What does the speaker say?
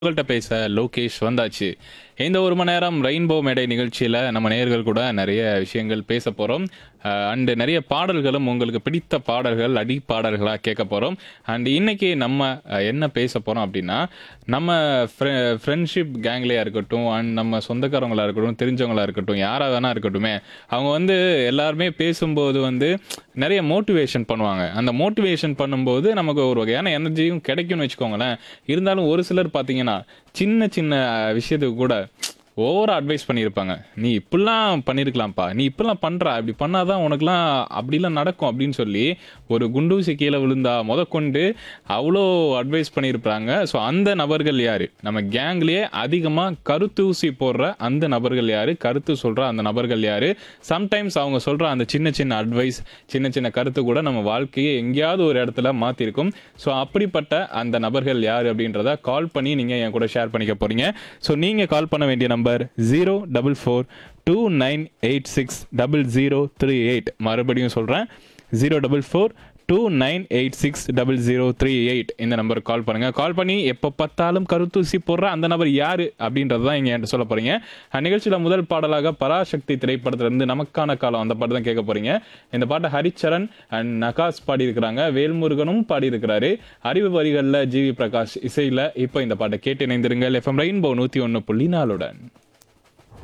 உங்கள்கிட்ட பேச லோகேஷ் வந்தாச்சு இந்த ஒரு மணி நேரம் ரெயின்போ மேடை நிகழ்ச்சியில் நம்ம நேயர்கள் கூட நிறைய விஷயங்கள் பேச போகிறோம் அண்டு நிறைய பாடல்களும் உங்களுக்கு பிடித்த பாடல்கள் அடி பாடல்களாக கேட்க போகிறோம் அண்ட் இன்னைக்கு நம்ம அஹ், என்ன பேச போகிறோம் அப்படின்னா நம்ம ஃப்ரெண்ட்ஷிப் கேங்லேயா இருக்கட்டும் அண்ட் நம்ம சொந்தக்காரங்களா இருக்கட்டும் தெரிஞ்சவங்களா இருக்கட்டும் யாராக வேணா இருக்கட்டுமே அவங்க வந்து எல்லாருமே பேசும்போது வந்து நிறைய மோட்டிவேஷன் பண்ணுவாங்க அந்த மோட்டிவேஷன் பண்ணும்போது நமக்கு ஒரு வகையான எனர்ஜியும் கிடைக்கும்னு வச்சுக்கோங்களேன் இருந்தாலும் ஒரு சிலர் பார்த்தீங்கன்னா சின்ன சின்ன விஷயத்துக்கு கூட ஓவரா அட்வைஸ் பண்ணியிருப்பாங்க நீ இப்படிலாம் பண்ணியிருக்கலாம்ப்பா நீ இப்படிலாம் பண்ற இப்படி பண்ணாதான் உனக்குலாம் அப்படிலாம் நடக்கும் அப்படின்னு சொல்லி ஒரு குண்டூசி கீழே விழுந்தா முதற்கொண்டு அவ்வளோ அட்வைஸ் பண்ணியிருப்பாங்க ஸோ அந்த நபர்கள் யாரு நம்ம கேங்லேயே அதிகமாக கருத்தூசி போடுற அந்த நபர்கள் யாரு கருத்து சொல்ற அந்த நபர்கள் யாரு சம்டைம்ஸ் அவங்க சொல்ற அந்த சின்ன சின்ன அட்வைஸ் சின்ன சின்ன கருத்து கூட நம்ம வாழ்க்கையை எங்கேயாவது ஒரு இடத்துல மாத்திருக்கும் ஸோ அப்படிப்பட்ட அந்த நபர்கள் யார் அப்படின்றத கால் பண்ணி நீங்க என் கூட ஷேர் பண்ணிக்க போறீங்க ஸோ நீங்க கால் பண்ண வேண்டிய number zero double four two nine eight six double zero three eight மறுபடியும் சொல்றேன் zero double four two nine eight six double zero three eight இந்த நம்பருக்கு கால் பண்ணுங்க கால் பண்ணி எப்போ பார்த்தாலும் கருத்தூசி போடுற அந்த நபர் யாரு அப்படின்றது தான் இங்கே என்கிட்ட சொல்ல போறீங்க அஹ் நிகழ்ச்சியில முதல் பாடலாக பராசக்தி திரைப்படத்திலிருந்து நமக்கான காலம் அந்த பாட்டு தான் கேட்க போறீங்க இந்த பாட்டை ஹரிச்சரன் அண்ட் நகாஸ் பாடியிருக்கிறாங்க வேல்முருகனும் பாடியிருக்கிறாரு அறிவு வரிகளில் ஜிவி பிரகாஷ் இசையில இப்போ இந்த பாட்டை கேட்டு இணைந்திருங்கள் எஃப்எம் ரெயின்போ நூற்றி ஒன்று புள்ளி நாலுடன்